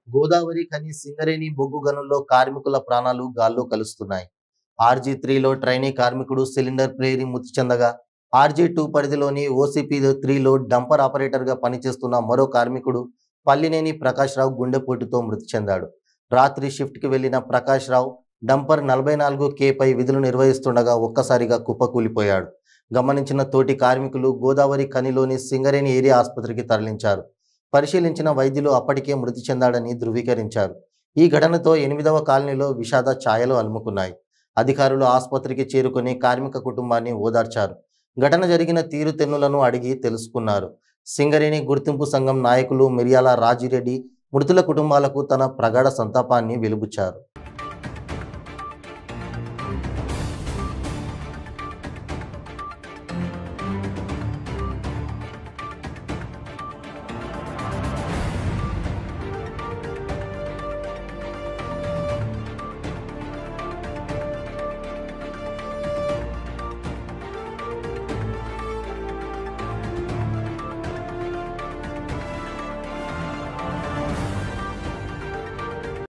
గోదావరి ఖని సింగరేణి బొగ్గు గనుల్లో కార్మికుల ప్రాణాలు గాల్లో కలుస్తున్నాయి ఆర్జీ త్రీలో ట్రైనీ కార్మికుడు సిలిండర్ ప్రేరి మృతి చెందగా ఆర్జీ టూ పరిధిలోని ఓసీపీ త్రీలో డంపర్ ఆపరేటర్గా పనిచేస్తున్న మరో కార్మికుడు పల్లినేని ప్రకాష్ రావు గుండెపోటుతో మృతి చెందాడు రాత్రి షిఫ్ట్కి వెళ్లిన ప్రకాష్ రావు డంపర్ నలభై నాలుగు కేపై విధులు నిర్వహిస్తుండగా ఒక్కసారిగా కుప్పకూలిపోయాడు గమనించిన తోటి కార్మికులు గోదావరి ఖనిలోని సింగరేణి ఏరియా ఆసుపత్రికి తరలించారు పరిశీలించిన వైద్యులు అప్పటికే మృతి చెందాడని ధృవీకరించారు ఈ ఘటనతో ఎనిమిదవ కాలనీలో విషాద ఛాయలు అలుముకున్నాయి అధికారులు ఆసుపత్రికి చేరుకొని కార్మిక కుటుంబాన్ని ఓదార్చారు ఘటన జరిగిన తీరుతెన్నులను అడిగి తెలుసుకున్నారు సింగరేణి గుర్తింపు సంఘం నాయకులు మిర్యాల రాజిరెడ్డి మృతుల కుటుంబాలకు తన ప్రగాఢ సంతాపాన్ని వెలుబుచ్చారు